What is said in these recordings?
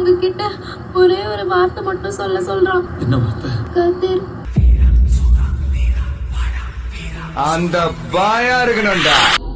உங்ககிட்ட ஒரே ஒரு வார்த்தை மட்டும் சொல்ல சொல்றான் என்ன வார்த்தை கதிர் அந்த பாயா இருக்கணும்டா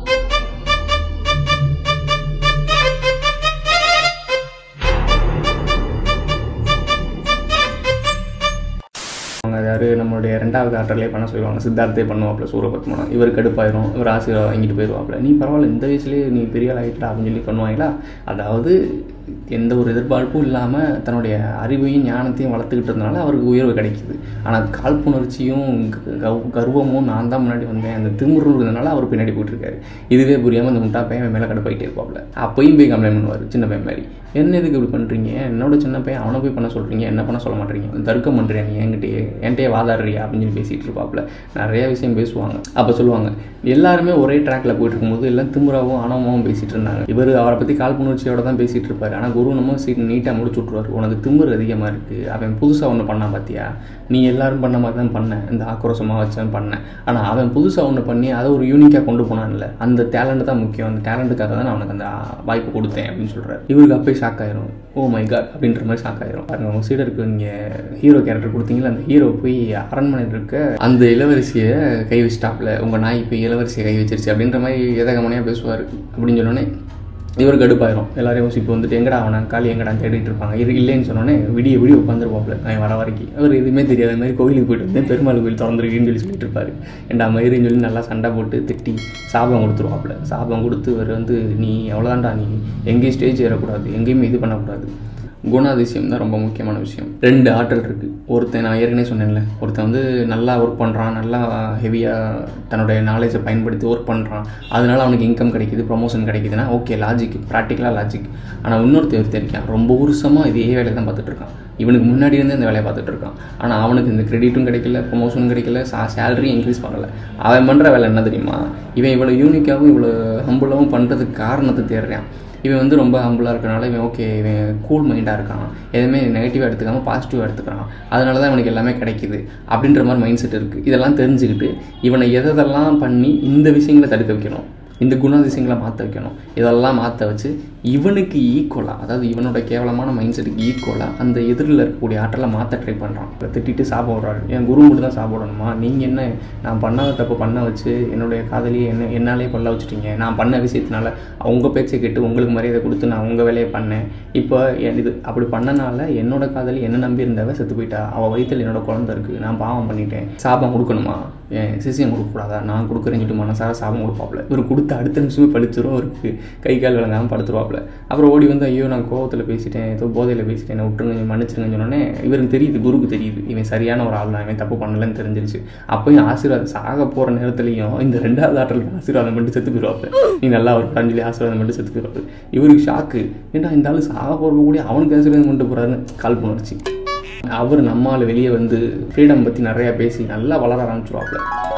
அவங்க யார் நம்மளுடைய ரெண்டாவது ஆற்றலே பண்ண சொல்லுவாங்க சித்தார்த்தே பண்ணுவாப்புல சூரபத்மனம் இவர் கடுப்பாயிரும் இவர் ஆசீர்வாதம் வாங்கிட்டு போயிடுவாப்புல நீ பரவாயில்ல இந்த வயசுலேயே நீ பெரிய ஆள் ஆகிட்டா அப்படின்னு சொல்லி பண்ணுவாங்களா அதாவது எந்த ஒரு எதிர்பார்ப்பும் இல்லாமல் தன்னுடைய அறிவையும் ஞானத்தையும் வளர்த்துக்கிட்டு இருந்தனால அவருக்கு உயர்வு கிடைக்குது ஆனால் காழ்ப்புணர்ச்சியும் க- கவ்- கர்வமும் நான் தான் முன்னாடி வந்தேன் அந்த திமிரு இருந்தனால அவர் பின்னாடி போயிட்டு இருக்காரு இதுவே புரியாமல் அந்த முட்டா பையன் அவன் மேலே கடுப்பாயிட்டே இருப்பாப்புல அப்பயும் போய் கம்ப்ளைண்ட் பண்ணுவார் சின்ன பையன் மாதிரி என்ன இதுக்கு இப்படி பண்ணுறீங்க என்னோட சின்ன பையன் அவனை போய் பண்ண சொல்கிறீங்க என்ன பண்ண சொல்ல மாட்டீங்க தர்க்கம் பண்ணுறியா நீ என்கிட்டயே என்கிட்டயே வாதாடுறியா அப்படின்னு சொல்லி பேசிகிட்டு இருப்பாப்புல நிறைய விஷயம் பேசுவாங்க அப்போ சொல்லுவாங்க எல்லாருமே ஒரே ட்ராக்ல போயிட்டு இருக்கும்போது எல்லாம் திமுறாவும் அனவமாவும் பேசிகிட்டு இருந்தாங்க இவர் அவரை பற்றி காழ்ப்புணர்ச்சியோட தான் பேசிகிட்டு இருப்பாரு ஆனால் குரு நம்ம சீட் நீட்டாக முடிச்சு விட்ருவார் உனக்கு திமிரு அதிகமாக இருக்குது அவன் புதுசாக ஒன்று பண்ணான் பார்த்தியா நீ எல்லாரும் பண்ண மாதிரி தான் பண்ண இந்த ஆக்ரோஷமாக வச்சவன் பண்ணேன் ஆனால் அவன் புதுசாக ஒன்று பண்ணி அதை ஒரு யூனிக்காக கொண்டு போனான்ல அந்த டேலண்ட் தான் முக்கியம் அந்த டேலண்ட்டுக்காக தான் நான் அவனுக்கு அந்த வாய்ப்பு கொடுத்தேன் அப்படின்னு சொல்கிறார் இவருக்கு அப்போயே ஷாக் ஆயிரும் ஓ மை காட் அப்படின்ற மாதிரி ஷாக் ஆயிரும் பாருங்க உங்கள் சீடருக்கு நீங்கள் ஹீரோ கேரக்டர் கொடுத்தீங்களா அந்த ஹீரோ போய் அரண்மனையில் இருக்க அந்த இளவரசியை கை வச்சிட்டாப்ல உங்கள் நாய் போய் இளவரசியை கை வச்சிருச்சு அப்படின்ற மாதிரி எதகமனையாக பேசுவார் அப்படின்னு சொன்னோன்னே இவர் கடுப்பாயிரும் எல்லாரையும் இப்போ வந்துட்டு எங்கடா அவனை காலி எங்கடா தேடிட்டு இருப்பாங்க இது இல்லைன்னு சொன்னோன்னே விடிய விடிய உட்காந்துருப்பாப்ல நான் வர வரைக்கும் அவர் எதுவுமே தெரியாத மாதிரி கோயிலுக்கு போயிட்டு வந்தேன் பெருமாள் கோயில் திறந்துருக்குன்னு சொல்லி சொல்லிட்டு இருப்பாரு ஏண்டா மயிருன்னு சொல்லி நல்லா சண்டை போட்டு திட்டி சாபம் கொடுத்துருவாப்ல சாபம் கொடுத்து இவர் வந்து நீ எவ்வளோதான்டா நீ எங்கேயும் ஸ்டேஜ் ஏறக்கூடாது எங்கேயுமே இது பண்ணக்கூடாது குணாதிசயம் தான் ரொம்ப முக்கியமான விஷயம் ரெண்டு ஆற்றல் இருக்குது ஒருத்தன் நான் ஏற்கனவே சொன்னேன்ல ஒருத்தன் வந்து நல்லா ஒர்க் பண்ணுறான் நல்லா ஹெவியாக தன்னுடைய நாலேஜை பயன்படுத்தி ஒர்க் பண்ணுறான் அதனால அவனுக்கு இன்கம் கிடைக்குது ப்ரொமோஷன் கிடைக்குதுன்னா ஓகே லாஜிக் ப்ராக்டிக்கலாக லாஜிக் ஆனால் இன்னொருத்தன் ஒருத்தன் இருக்கான் ரொம்ப வருஷமாக இதே வேலையை தான் பார்த்துட்டு இருக்கான் இவனுக்கு முன்னாடி இருந்தே இந்த வேலையை பார்த்துட்டு இருக்கான் ஆனால் அவனுக்கு இந்த கிரெடிட்டும் கிடைக்கல ப்ரொமோஷனும் கிடைக்கல சேலரியும் இன்க்ரீஸ் பண்ணலை அவன் பண்ணுற வேலை என்ன தெரியுமா இவன் இவ்வளோ யூனிக்காகவும் இவ்வளோ ஹம்புளாகவும் பண்ணுறதுக்கு காரணத்தை தேடுறான் இவன் வந்து ரொம்ப ஹம்பிளாக இருக்கனால இவன் ஓகே இவன் கூல் மைண்டாக இருக்கான் எதுவுமே நெகட்டிவாக எடுத்துக்காமல் பாசிட்டிவாக எடுத்துக்கிறான் அதனால தான் இவனுக்கு எல்லாமே கிடைக்குது அப்படின்ற மாதிரி மைண்ட் செட் இருக்குது இதெல்லாம் தெரிஞ்சுக்கிட்டு இவனை எதெல்லாம் பண்ணி இந்த விஷயங்களை தடுக்க வைக்கணும் இந்த குணாதிசயங்களை மாற்ற வைக்கணும் இதெல்லாம் மாற்ற வச்சு இவனுக்கு ஈக்குவலாக அதாவது இவனோட கேவலமான மைண்ட் செட்டுக்கு ஈக்குவலாக அந்த எதிரில் இருக்கக்கூடிய ஆற்றலை மாற்ற ட்ரை பண்ணுறான் இப்போ திட்டிட்டு சாப்பிட விட்றாரு என் குரு மட்டும் தான் சாப்பிடணுமா நீங்கள் என்ன நான் பண்ணாத தப்பு பண்ண வச்சு என்னுடைய காதலியை என்ன என்னாலே கொல்ல வச்சுட்டீங்க நான் பண்ண விஷயத்தினால அவங்க பேச்சை கேட்டு உங்களுக்கு மரியாதை கொடுத்து நான் உங்கள் வேலையை பண்ணேன் இப்போ என் இது அப்படி பண்ணனால என்னோட காதலி என்ன நம்பி இருந்தவ செத்து போயிட்டா அவள் வயிற்றில் என்னோட குழந்தை இருக்குது நான் பாவம் பண்ணிட்டேன் சாபம் கொடுக்கணுமா ஏன் சிசியம் கொடுக்கக்கூடாதா நான் கொடுக்குறேன்னு சொல்லிட்டு மனசார சாபம் கொடுப்பாப்புல இவர் கொடுத்த அடுத்த நிமிஷமே பழிச்சிரும் அவருக்கு கை கால் விளங்காமல் படுத்துருவாப்புல அப்புறம் ஓடி வந்து ஐயோ நான் கோவத்தில் பேசிட்டேன் ஏதோ போதையில் பேசிட்டேன் என்னை விட்டுருங்க மன்னிச்சிருங்கன்னு சொன்னோடனே இவருக்கு தெரியுது குருக்கு தெரியுது இவன் சரியான ஒரு ஆள் தான் இவன் தப்பு பண்ணலன்னு தெரிஞ்சிருச்சு அப்பயும் ஆசீர்வாதம் சாக போகிற நேரத்துலையும் இந்த ரெண்டாவது ஆற்றலுக்கு ஆசீர்வாதம் பண்ணிட்டு செத்து போயிடுவாப்புல நீ நல்லா ஒரு சொல்லி ஆசீர்வாதம் பண்ணிட்டு செத்து போயிடுவாரு இவருக்கு ஷாக்கு ஏன்டா இந்த ஆள் சாக போகிறப்ப கூட அவனுக்கு ஆசீர்வாதம் பண்ணிட்டு போகிறாருன்னு கால் பண்ணுச்சு அவர் நம்மால் வெளியே வந்து ஃப்ரீடம் பற்றி நிறையா பேசி நல்லா வளர ஆரம்பிச்சிருவாப்புல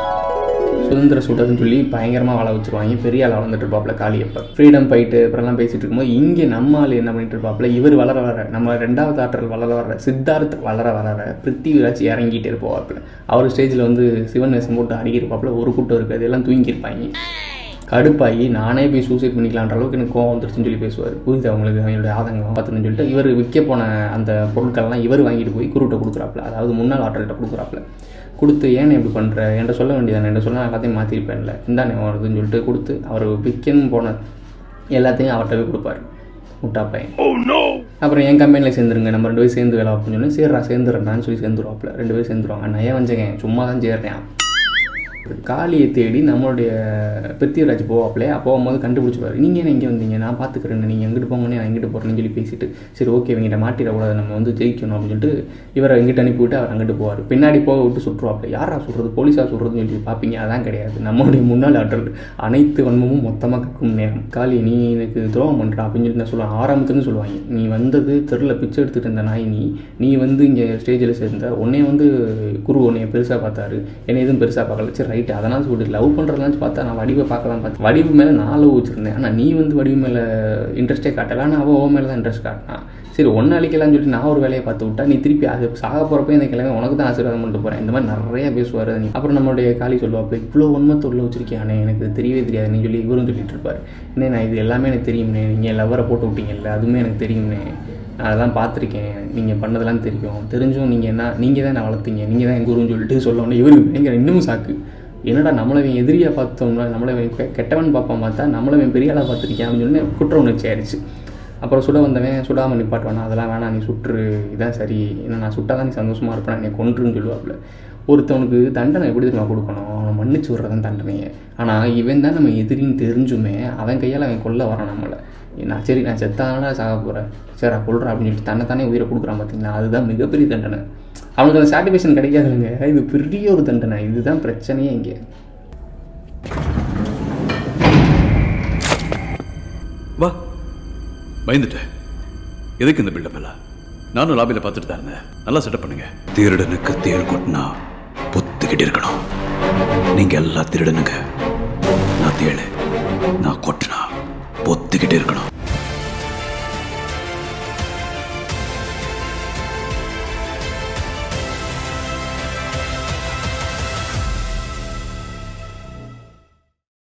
சுதந்திர சுடர்னு சொல்லி பயங்கரமாக வள வச்சுருவாங்க பெரிய ஆள் வளர்ந்துட்டு இருப்பாப்புல காளியப்ப ஃப்ரீடம் ஃபைட்டு அப்புறம்லாம் பேசிட்டு இருக்கும்போது இங்கே நம்ம ஆள் என்ன பண்ணிட்டு இருப்பாப்புல இவர் வளர வர நம்ம ரெண்டாவது ஆற்றல் வளர வர சித்தார்த் வளர வளர பிருத்திவிராஜ் இறங்கிட்டே இருப்பாப்புல அவர் ஸ்டேஜில் வந்து சிவன் வேஷம் போட்டு அடிக்கிருப்பாப்புல ஒரு கூட்டம் இருக்குது எல்லாம் தூங்கியிருப்பாங்க கடுப்பாகி நானே போய் சூசைட் பண்ணிக்கலான்ற அளவுக்கு எனக்கு கோவம் வந்துருச்சுன்னு சொல்லி பேசுவார் புரியுது அவங்களுக்கு அவங்களோட ஆதங்கம் பார்த்துன்னு சொல்லிட்டு இவர் விற்க போன அந்த பொருட்கள்லாம் இவர் வாங்கிட்டு போய் குருட்ட கொடுக்குறாப்புல அதாவது முன்னாள் ஆற்றல்கிட்ட கொடுக்குறாப்புல கொடுத்து ஏன் இப்படி பண்ணுற என்கிட்ட சொல்ல வேண்டியதானே என்கிட்ட சொல்ல நான் எல்லாத்தையும் மாற்றிருப்பேன்ல இந்தானே வருதுன்னு சொல்லிட்டு கொடுத்து அவர் விற்கன்னு போன எல்லாத்தையும் அவர்கிட்ட போய் கொடுப்பாரு முட்டா பையன் அப்புறம் என் கம்பெனியில் சேர்ந்துருங்க நம்ம ரெண்டு பேரும் சேர்ந்து வேலை அப்படின்னு சொல்லி சேர்றா சேர்ந்துடுறான்னு சொல்லி சேர்ந்துருவாப்புல ரெண்டு பேரும் சேர்ந்துருவாங்க நான் ஏன் வந்தேங்க சும்மா தான் சேர்றேன் காளியை தேடி நம்மளுடைய பிருத்திவிராஜ் போவாப்லே போகும்போது கண்டுபிடிச்சிருவாரு நீங்கள் என்ன இங்கே வந்தீங்க நான் பார்த்துக்கிறேன் நீங்கள் எங்கிட்டு போங்கன்னு நான் எங்கிட்டு போகிறேன்னு சொல்லி பேசிட்டு சரி ஓகே இவங்கிட்ட மாட்டிடக்கூடாது நம்ம வந்து ஜெயிக்கணும் அப்படின்னு சொல்லிட்டு இவரை எங்கிட்ட அனுப்பிவிட்டு அவர் அங்கிட்டு போவார் பின்னாடி போக விட்டு சுற்றுவாப்ல யாரா சொல்கிறது போலீஸாக சொல்கிறதுன்னு சொல்லி பார்ப்பீங்க அதான் கிடையாது நம்மளுடைய முன்னாள் ஆற்றல் அனைத்து வன்மமும் மொத்தமாக கக்கும் நேரம் காளி நீ எனக்கு துரோகம் பண்ணுற அப்படின்னு சொல்லி நான் சொல்லுவேன் ஆரம்பத்துன்னு சொல்லுவாங்க நீ வந்தது தெருல பிச்சை எடுத்துகிட்டு இருந்த நாய் நீ நீ வந்து இங்கே ஸ்டேஜில் சேர்ந்த உன்னைய வந்து குரு உன்னைய பெருசாக பார்த்தாரு என்னை எதுவும் பெருசாக பார்க்கல சரி ரைட்டு அதனால் சொல்லிட்டு லவ் பண்ணுறதுலாம் பார்த்தா நான் வடிவை பார்க்கலாம் பார்த்தேன் வடிவு மேலே நான் லவ் வச்சுருந்தேன் ஆனால் நீ வந்து வடிவு மேலே இன்ட்ரெஸ்ட்டே காட்டல ஆனால் அவள் ஓ மேலே தான் இன்ட்ரெஸ்ட் காட்டினான் சரி ஒன்று அழிக்கலாம்னு சொல்லிட்டு நான் ஒரு வேலையை பார்த்து விட்டா நீ திருப்பி அது சாக போகிறப்ப இந்த கிழமை உனக்கு தான் ஆசீர்வாதம் பண்ணிட்டு போகிறேன் இந்த மாதிரி நிறைய பேசுவார் நீ அப்புறம் நம்மளுடைய காளி சொல்லுவாப்புல இவ்வளோ உண்மத்தை உள்ள வச்சிருக்கியானே எனக்கு இது தெரியவே தெரியாது நீ சொல்லி இவரும் சொல்லிட்டு இருப்பார் இன்னே நான் இது எல்லாமே எனக்கு தெரியும்னே நீங்கள் லவ்வரை போட்டு விட்டீங்கல்ல அதுவுமே எனக்கு தெரியும்னே அதெல்லாம் பார்த்துருக்கேன் நீங்கள் பண்ணதெல்லாம் தெரியும் தெரிஞ்சும் நீங்கள் என்ன நீங்கள் தான் நான் வளர்த்தீங்க நீங்கள் தான் என் குருன்னு சொல்லிட்டு சொல்லணும் இவருக்கு பயங்கர இன்னமும் சாக்கு என்னடா நம்மளை இவன் எதிரியாக பார்த்தோம்னா நம்மளை இவன் கெ- கெட்டவன் பார்ப்பான் பார்த்தா நம்மளை இவன் பெரிய ஆளாக பார்த்துருக்கேன் அப்படின்னு சொல்லி குற்ற உணர்ச்சி ஆயிடுச்சு அப்புறம் சுட வந்தவன் சுடாமல் நிப்பாட்டுவானா அதெல்லாம் வேணாம் நீ சுட்டுரு இதான் சரி ஏன்னா நான் சுட்டா தான் நீ சந்தோஷமாக இருப்பேன் நீ கொன்றுன்னு சொல்லுவாப்புல ஒருத்தவனுக்கு தண்டனை எப்படி தெரியுமா கொடுக்கணும் அவனை மன்னிச்சு விட்றதான் தண்டனையே ஆனால் இவன் தான் நம்ம எதிரின்னு தெரிஞ்சுமே அவன் கையால் அவன் கொல்ல வரான் நம்மளை நான் சரி நான் செத்தானா சாக போகிறேன் சரி நான் கொள்றேன் அப்படின்னு சொல்லிட்டு தன்னை தானே உயிரை கொடுக்குறான் பார்த்தீங்களா அதுதான் மிகப்பெரிய தண்டனை அவனுக்கு அந்த சாட்டிஸ்ஃபேக்ஷன் கிடைக்காதுங்க இது பெரிய ஒரு தண்டனை இதுதான் பிரச்சனையே இங்கே வா பயந்துட்டேன் எதுக்கு இந்த பில்டப் எல்லாம் நானும் லாபியில் பார்த்துட்டு தான் இருந்தேன் நல்லா செட்டப் பண்ணுங்க திருடனுக்கு தேல் கொட்டினா பொத்துக்கிட்டு இருக்கணும் நீங்க எல்லா திருடனுங்க நான் தேளு நான் கொட்டினா பொத்துக்கிட்டு இருக்கணும்